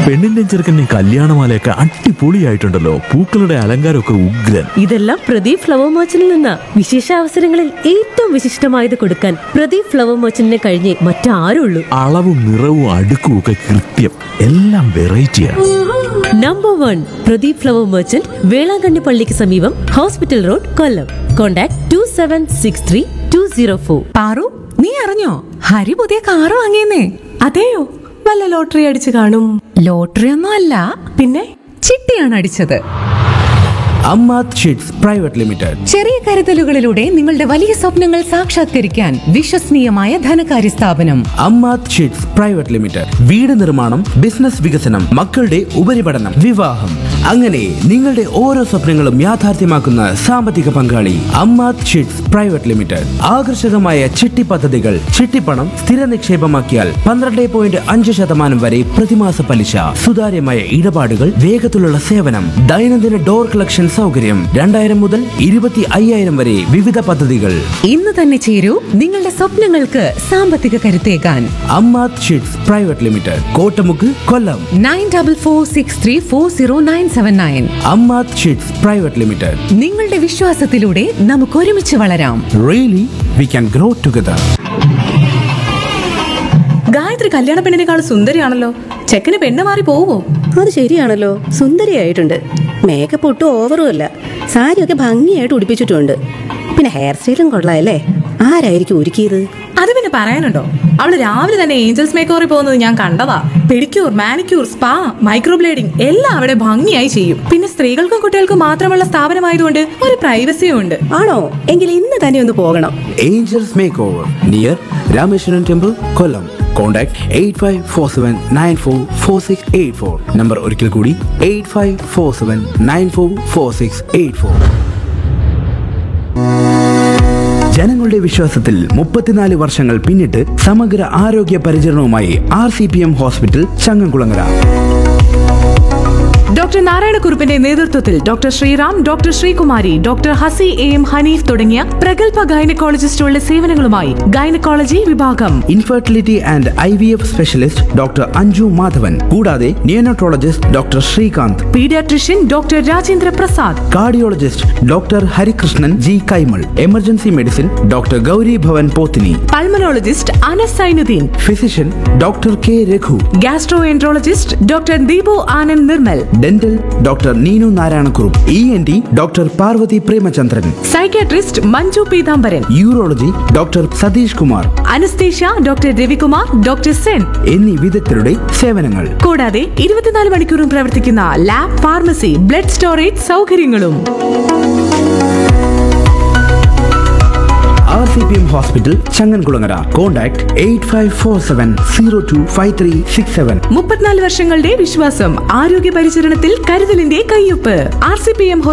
പെണ്ണിന്റെ ചെറുക്കൻ്റെ കല്യാണമാലയൊക്കെ അടിപൊളിയായിട്ടുണ്ടല്ലോ പൂക്കളുടെ അലങ്കാരമൊക്കെ ഉഗ്രൻ ഇതെല്ലാം പ്രദീപ് ഫ്ലവർ മർച്ചന്റിൽ നിന്ന വിശേഷ അവസരങ്ങളിൽ ഏറ്റവും വിശിഷ്ടമായത് കൊടുക്കാൻ പ്രദീപ് ഫ്ലവർ മർച്ചന്റിനെ കഴിഞ്ഞേ മറ്റാരുള്ളൂ അളവും നിറവും അടുക്കും ഒക്കെ കൃത്യം എല്ലാം വെറൈറ്റിയാണ് number one Pradeep flower merchant Velankanni പള്ളിക്ക് സമീപം hospital road Kollam contact two seven six three two zero four Paru നീ അറിഞ്ഞോ ഹരി പുതിയ കാറ് വാങ്ങിയെന്നേ അതെയോ വല്ല ലോട്ടറി അടിച്ചു കാണും ലോട്ടറി ഒന്നും അല്ല പിന്നെ ചിട്ടിയാണ് അടിച്ചത് അമ്മാത് ഷീറ്റ്സ് പ്രൈവറ്റ് ലിമിറ്റഡ് ചെറിയ കരുതലുകളിലൂടെ നിങ്ങളുടെ വലിയ സ്വപ്നങ്ങൾ സാക്ഷാത്കരിക്കാൻ വിശ്വസനീയമായ ധനകാര്യ സ്ഥാപനം അമ്മാത് ഷീറ്റ്സ് പ്രൈവറ്റ് ലിമിറ്റഡ് വീട് നിർമ്മാണം ബിസിനസ് വികസനം മക്കളുടെ ഉപരിപഠനം വിവാഹം അങ്ങനെ നിങ്ങളുടെ ഓരോ സ്വപ്നങ്ങളും യാഥാർത്ഥ്യമാക്കുന്ന സാമ്പത്തിക പങ്കാളി അമ്മാത് ഷീറ്റ്സ് പ്രൈവറ്റ് ലിമിറ്റഡ് ആകർഷകമായ ചിട്ടി പദ്ധതികൾ ചിട്ടിപ്പണം സ്ഥിര നിക്ഷേപമാക്കിയാൽ പന്ത്രണ്ട് പോയിന്റ് അഞ്ച് ശതമാനം വരെ പ്രതിമാസ പലിശ സുതാര്യമായ ഇടപാടുകൾ വേഗത്തിലുള്ള സേവനം ദൈനംദിന ഡോർ കളക്ഷൻ സൗകര്യം രണ്ടായിരം മുതൽ ഇരുപത്തി അയ്യായിരം വരെ വിവിധ പദ്ധതികൾ ഇന്ന് തന്നെ ചേരൂ നിങ്ങളുടെ സ്വപ്നങ്ങൾക്ക് സാമ്പത്തിക കരുത്തേകാൻ Ammath sheets private limited Kottamukku Kollam nine double four six three four zero nine seven nine Ammath sheets private limited നിങ്ങളുടെ വിശ്വാസത്തിലൂടെ നമുക്ക് ഒരുമിച്ച് വളരാം really we can grow together Gayathri കല്യാണ പെണ്ണിനേക്കാൾ സുന്ദരിയാണല്ലോ ചെക്കന് പെണ്ണ് മാറി പോവോ അത് ശരിയാണല്ലോ സുന്ദരിയായിട്ടുണ്ട് മേക്കപ്പ് ഒട്ടും ഓവറും അല്ല സാരിയൊക്കെ ഭംഗിയായിട്ട് ഉടുപ്പിച്ചിട്ടുണ്ട് പിന്നെ ഹെയർ സ്റ്റൈലും കൊള്ളാമല്ലേ ആരായിരിക്കും ഒരുക്കിയത് അത് പിന്നെ പറയാനുണ്ടോ അവള് രാവിലെ തന്നെ ഏഞ്ചൽസ് മേക്കോറിൽ പോകുന്നത് ഞാൻ കണ്ടതാ പെഡിക്യൂർ മാനിക്യൂർ സ്പാ മൈക്രോബ്ലേഡിംഗ് എല്ലാം അവിടെ ഭംഗിയായി ചെയ്യും പിന്നെ സ്ത്രീകൾക്കും കുട്ടികൾക്കും മാത്രമുള്ള സ്ഥാപനമായതുകൊണ്ട് ഒരു പ്രൈവസിയും ഉണ്ട് ആണോ എങ്കിൽ ഇന്ന് തന്നെ ഒന്ന് പോകണം Angels make over near Rameswaran temple Kollam contact eight five four seven nine four four six eight four number ഒരിക്കൽ കൂടി eight five four seven nine four four six eight four ജനങ്ങളുടെ വിശ്വാസത്തിൽ മുപ്പത്തിനാല് വർഷങ്ങൾ പിന്നിട്ട് സമഗ്ര ആരോഗ്യ പരിചരണവുമായി R C P M hospital Changamkulangara doctor നാരായണക്കുറുപ്പിന്റെ നേതൃത്വത്തിൽ doctor Sreeram doctor Sreekumari doctor Hasi A M Haneef തുടങ്ങിയ പ്രഗത്ഭ ഗൈനക്കോളജിസ്റ്റുകളുടെ സേവനങ്ങളുമായി ഗൈനക്കോളജി വിഭാഗം infertility and I V F specialist doctor Anju Madhavan കൂടാതെ neonatologist doctor Srikanth paediatrician doctor Rajendra Prasad cardiologist doctor Harikrishnan G Kaimal emergency medicine doctor Gauri Bhavan Pothini pulmonologist Anas Sainudeen physician doctor K Raghu gastroenterologist doctor Deepu Anand Nirmal dental doctor Neenu Narayanakurup E N T doctor Parvathi Premachandran psychiatrist Manju Pitambaran urology doctor Satheesh Kumar anaesthesia doctor Ravikumar doctor Sen എന്നീ വിദഗ്ധരുടെ സേവനങ്ങൾ കൂടാതെ ഇരുപത്തിനാല് മണിക്കൂറും പ്രവർത്തിക്കുന്ന lab pharmacy blood storage സൗകര്യങ്ങളും R C P M hospital Changankulangara contact eight five four seven zero two five three six seven മുപ്പത്തിനാല് വർഷങ്ങളുടെ വിശ്വാസം ആരോഗ്യ പരിചരണത്തിൽ കരുതലിന്റെ കയ്യൊപ്പ് ആർ സി പി എം